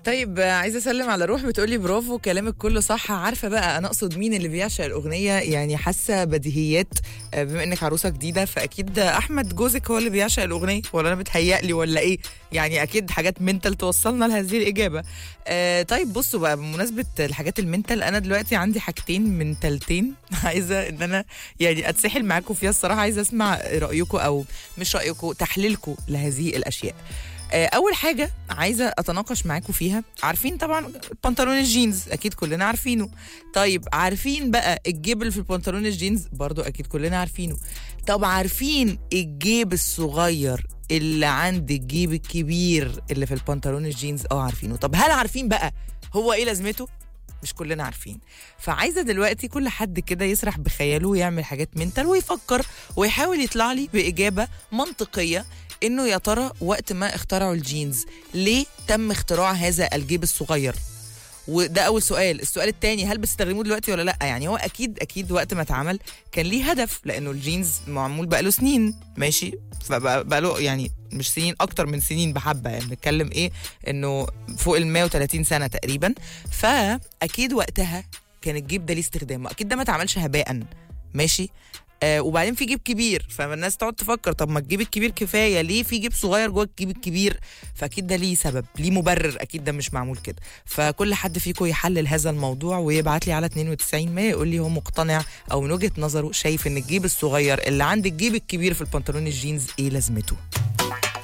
طيب آه، عايزه اسلم على روح بتقولي برافو كلامك كله صح عارفه بقى انا اقصد مين اللي بيعشق الاغنيه يعني حاسه بديهيات آه، بما انك عروسه جديده فاكيد احمد جوزك هو اللي بيعشق الاغنيه ولا انا بتهيألي ولا ايه يعني اكيد حاجات منتال توصلنا لهذه الاجابه آه طيب بصوا بقى بمناسبه الحاجات المنتال انا دلوقتي عندي حاجتين من تالتين عايزه ان انا يعني اتسحل معاكم فيها الصراحه عايزه اسمع رايكم او مش رايكم تحليلكم لهذه الاشياء آه، اول حاجه عايزه اتناقش معاكم فيها عارفين طبعا بنطلون الجينز اكيد كلنا عارفينه طيب عارفين بقى الجيب اللي في البنطلون الجينز برضو اكيد كلنا عارفينه طب عارفين الجيب الصغير اللي عند الجيب الكبير اللي في البنطلون الجينز اه عارفينه طب هل عارفين بقى هو ايه لازمته مش كلنا عارفين فعايزه دلوقتي كل حد كده يسرح بخياله ويعمل حاجات منتال ويفكر ويحاول يطلع لي باجابه منطقيه انه يا ترى وقت ما اخترعوا الجينز ليه تم اختراع هذا الجيب الصغير وده اول سؤال السؤال الثاني هل بتستخدموه دلوقتي ولا لا يعني هو اكيد اكيد وقت ما اتعمل كان ليه هدف لانه الجينز معمول بقاله سنين ماشي فبقاله يعني مش سنين اكتر من سنين بحبه يعني بنتكلم ايه انه فوق ال 130 سنه تقريبا فاكيد وقتها كان الجيب ده ليه استخدام اكيد ده ما اتعملش هباء ماشي آه وبعدين في جيب كبير فالناس تقعد تفكر طب ما الجيب الكبير كفايه ليه في جيب صغير جوه الجيب الكبير فاكيد ده ليه سبب ليه مبرر اكيد ده مش معمول كده فكل حد فيكم يحلل هذا الموضوع ويبعت لي على 92 ما يقول لي هو مقتنع او من وجهه نظره شايف ان الجيب الصغير اللي عند الجيب الكبير في البنطلون الجينز ايه لازمته